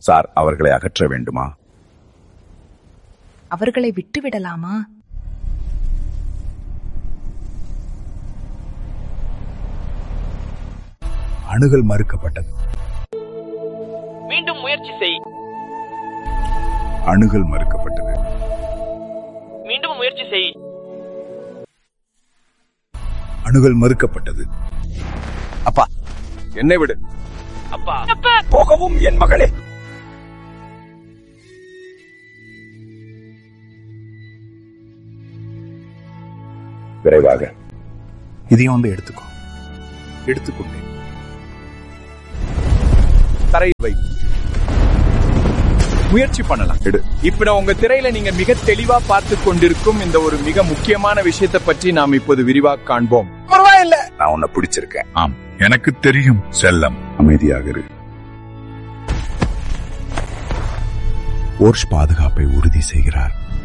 sir அவர்களை அகற்ற வேண்டுமா அவர்களை விட்டுவிடலாமா அணுகல் மறுக்கப்பட்டது மீண்டும் முயற்சி செய் அணுகல் மறுக்கப்பட்டது மீண்டும் முயற்சி செய் அணுகல் மறுக்கப்பட்டது அப்பா என்னை விடு அப்பா போகவும் என் மகளே விரைவாக இதையும் வந்து எடுத்துக்கோ எடுத்துக்கொண்டேன் தரையில் வை முயற்சி பண்ணலாம் எடு இப்ப நான் உங்க திரையில நீங்க மிக தெளிவா பார்த்து கொண்டிருக்கும் இந்த ஒரு மிக முக்கியமான விஷயத்தை பற்றி நாம் இப்போது விரிவாக காண்போம் நான் உன்னை பிடிச்சிருக்கேன் ஆம் எனக்கு தெரியும் செல்லம் அமைதியாக இரு ஓர்ஷ் பாதுகாப்பை உறுதி செய்கிறார்